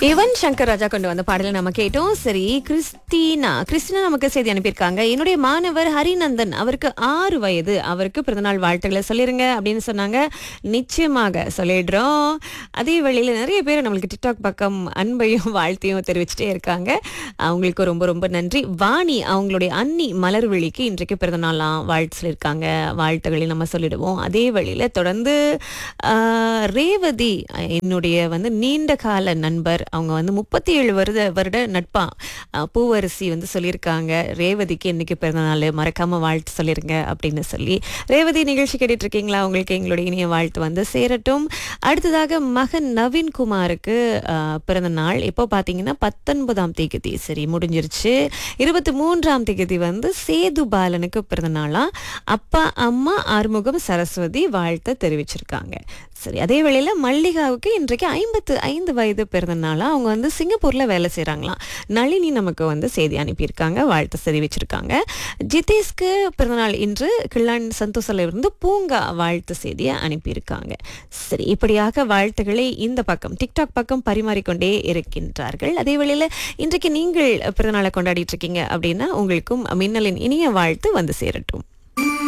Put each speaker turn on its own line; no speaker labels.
யுவன் சங்கர் ராஜா கொண்டு வந்த பாடலை நம்ம கேட்டோம் சரி கிறிஸ்டினா கிறிஸ்டினா நமக்கு செய்தி அனுப்பியிருக்காங்க என்னுடைய மாணவர் ஹரிநந்தன் அவருக்கு ஆறு வயது அவருக்கு பிறந்தநாள் வாழ்த்துக்களை சொல்லிருங்க அப்படின்னு சொன்னாங்க நிச்சயமாக சொல்லிடுறோம் அதே வேளையில் நிறைய பேர் நம்மளுக்கு டிக்டாக் பக்கம் அன்பையும் வாழ்த்தையும் தெரிவிச்சுட்டே இருக்காங்க அவங்களுக்கு ரொம்ப ரொம்ப நன்றி வாணி அவங்களுடைய அண்ணி மலர்விழிக்கு இன்றைக்கு பிறந்தநாளாம் வாழ்த்து சொல்லியிருக்காங்க வாழ்த்துக்களை நம்ம சொல்லிடுவோம் அதே வழியில் தொடர்ந்து ஆஹ், ரேவதி என்னுடைய வந்து நீண்ட கால நண்பர் அவங்க வந்து முப்பத்தி ஏழு வருட வருட நட்பா ஆஹ், பூவரசி வந்து சொல்லியிருக்காங்க ரேவதிக்கு இன்னைக்கு பிறந்தநாள் மறக்காம வாழ்த்து சொல்லிருங்க அப்படின்னு சொல்லி ரேவதி நிகழ்ச்சி கேட்டுட்டு இருக்கீங்களா உங்களுக்கு எங்களுடைய இனிய வாழ்த்து வந்து சேரட்டும் அடுத்ததாக மகன் நவீன்குமாருக்கு ஆஹ், பிறந்த நாள் இப்போ பார்த்தீங்கன்னா பத்தொன்பதாம் தேதி சரி முடிஞ்சிருச்சு இருபத்தி மூன்றாம் தேதி வந்து சேது பாலனுக்கு பிறந்த நாளா அப்பா அம்மா ஆறுமுகம் சரஸ்வதி வாழ்த்த தெரிவிச்சிருக்காங்க சரி அதே வேளையில மல்லிகாவுக்கு இன்றைக்கு ஐம்பத்து ஐந்து வயது பிறந்த நாளா அவங்க வந்து சிங்கப்பூர்ல வேலை செய்றாங்களாம் நளினி நமக்கு வந்து செய்தி அனுப்பியிருக்காங்க வாழ்த்து தெரிவிச்சிருக்காங்க ஜிதேஷ்க்கு பிறந்தநாள் இன்று கிள்ளான் சந்தோஷல இருந்து பூங்கா வாழ்த்து செய்தியை அனுப்பியிருக்காங்க சரி இப்படியாக வாழ்த்துக்களை இந்த பக்கம் டிக்டாக் பக்கம் பரிமாறிக்கொண்டே இருக்கின்றார்கள் அதே வேளையில இன்றைக்கு நீங்கள் பிறந்தநாளை கொண்டாடிட்டு இருக்கீங்க அப்படின்னா உங்களுக்கும் மின்னலின் இனிய வாழ்த்து வந்து சேரட்டும்